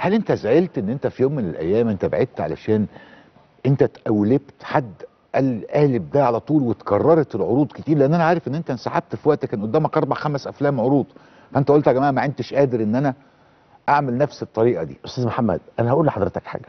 هل انت زعلت ان انت في يوم من الايام انت بعدت علشان انت اتقولبت حد قال قالب ده على طول واتكررت العروض كتير لان انا عارف ان انت انسحبت في وقت كان قدامك اربع خمس افلام عروض فانت قلت يا جماعه ما انتش قادر ان انا اعمل نفس الطريقه دي استاذ محمد انا هقول لحضرتك حاجه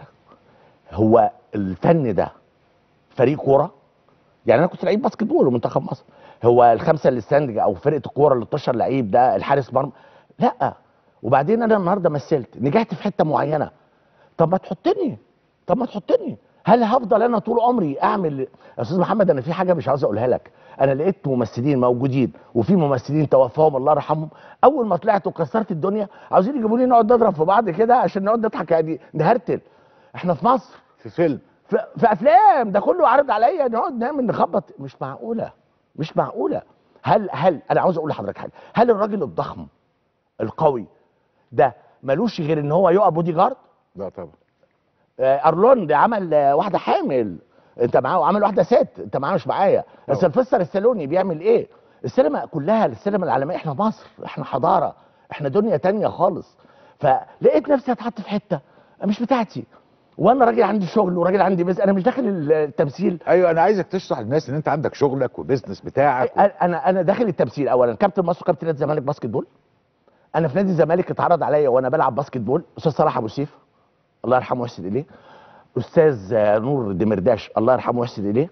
هو الفن ده فريق كوره يعني انا كنت لعيب باسكت بول ومنتخب مصر هو الخمسه اللي ستاندنج او فرقه الكوره ال 12 لعيب ده الحارس مرمى لا وبعدين انا النهارده مثلت نجحت في حته معينه طب ما تحطني طب ما تحطني هل هفضل انا طول عمري اعمل يا استاذ محمد انا في حاجه مش عاوز اقولها لك انا لقيت ممثلين موجودين وفي ممثلين توفاهم الله يرحمهم اول ما طلعت وكسرت الدنيا عاوزين يجيبوا لي نقعد نضرب في بعض كده عشان نقعد نضحك يعني نهرتل احنا في مصر في فيلم في, في افلام ده كله عرض عليا نقعد نعمل نخبط مش معقوله مش معقوله هل هل انا عاوز اقول لحضرتك حاجه هل الراجل الضخم القوي ده ملوش غير ان هو يقف بودي جارد لا طبعا آه، ارلوند عمل آه، واحده حامل انت معاه وعمل واحده ست انت معاه مش معايا طبعا. سلفستر السالوني بيعمل ايه السينما كلها السينما العالميه احنا مصر احنا حضاره احنا دنيا تانية خالص فلقيت نفسي اتحط في حته مش بتاعتي وانا راجل عندي شغل وراجل عندي بس انا مش داخل التمثيل ايوه انا عايزك تشرح للناس ان انت عندك شغلك وبزنس بتاعك و... انا انا داخل التمثيل اولا كابتن مصر وكابتن نادي الزمالك باسكت بول انا في نادي الزمالك اتعرض عليا وانا بلعب باسكت بول استاذ صلاح ابو سيف الله يرحمه ويحسن اليه استاذ آه، نور دمرداش الله يرحمه ويحسن اليه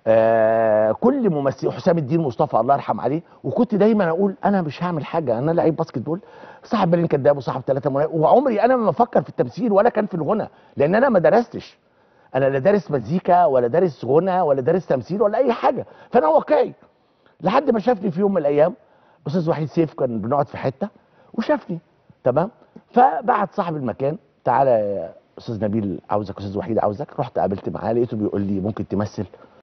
آه كل ممثل حسام الدين مصطفى الله يرحم عليه وكنت دايما اقول انا مش هعمل حاجه انا لعيب باسكت بول صاحب بالين كداب وصاحب ثلاثه منايا وعمري انا ما بفكر في التمثيل ولا كان في الغنى لان انا ما درستش انا لا دارس مزيكا ولا دارس غنى ولا دارس تمثيل ولا اي حاجه فانا واقعي لحد ما شافني في يوم من الايام استاذ وحيد سيف كان بنقعد في حته وشافني تمام فبعت صاحب المكان تعالى يا استاذ نبيل عاوزك استاذ وحيد عاوزك رحت قابلت معاه لقيته بيقول لي ممكن تمثل